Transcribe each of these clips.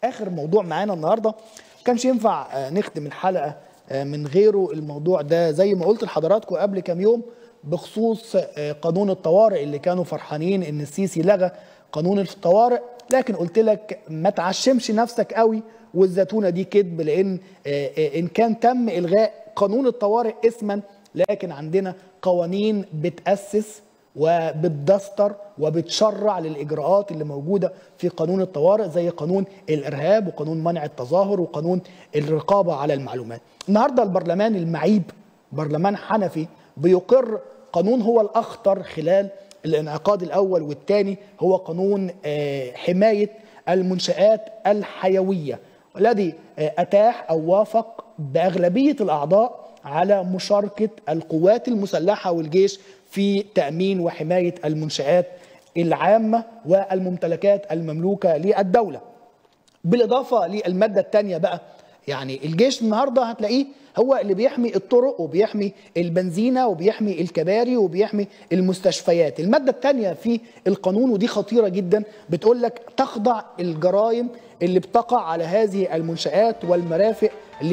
اخر موضوع معانا النهارده كانش ينفع آه، نختم الحلقه آه، من غيره الموضوع ده زي ما قلت لحضراتكم قبل كام يوم بخصوص آه، قانون الطوارئ اللي كانوا فرحانين ان السيسي لغى قانون الطوارئ لكن قلت لك ما تعشمش نفسك قوي والزتونه دي كذب لان آه، آه، ان كان تم الغاء قانون الطوارئ اسما لكن عندنا قوانين بتاسس وبتدستر وبتشرع للاجراءات اللي موجوده في قانون الطوارئ زي قانون الارهاب وقانون منع التظاهر وقانون الرقابه على المعلومات. النهارده البرلمان المعيب برلمان حنفي بيقر قانون هو الاخطر خلال الانعقاد الاول والثاني هو قانون آه، حمايه المنشات الحيويه والذي آه، اتاح او وافق باغلبيه الاعضاء على مشاركه القوات المسلحه والجيش في تامين وحمايه المنشات العامه والممتلكات المملوكه للدوله. بالاضافه للماده الثانيه بقى يعني الجيش النهارده هتلاقيه هو اللي بيحمي الطرق وبيحمي البنزينه وبيحمي الكباري وبيحمي المستشفيات الماده الثانيه في القانون ودي خطيره جدا بتقول لك تخضع الجرائم اللي بتقع على هذه المنشآت والمرافق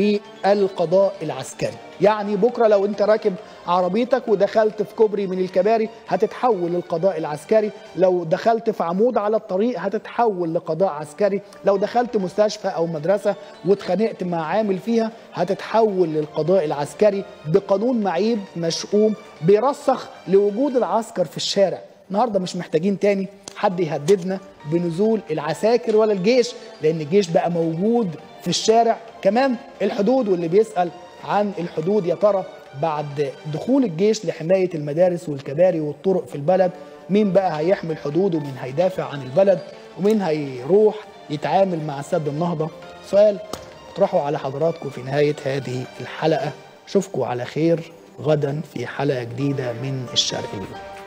للقضاء العسكري يعني بكره لو انت راكب عربيتك ودخلت في كوبري من الكباري هتتحول للقضاء العسكري لو دخلت في عمود على الطريق هتتحول لقضاء عسكري لو دخلت مستشفى او مدرسه واتخانقت مع عامل فيها هتتحول للقضاء العسكري بقانون معيب مشؤوم بيرسخ لوجود العسكر في الشارع النهارده مش محتاجين تاني حد يهددنا بنزول العساكر ولا الجيش لان الجيش بقى موجود في الشارع كمان الحدود واللي بيسال عن الحدود يا ترى بعد دخول الجيش لحمايه المدارس والكباري والطرق في البلد مين بقى هيحمي الحدود ومين هيدافع عن البلد ومين هيروح يتعامل مع سد النهضه سؤال اطرحوا على حضراتكم في نهايه هذه الحلقه اشوفكم على خير غدا في حلقه جديده من الشرق اليوم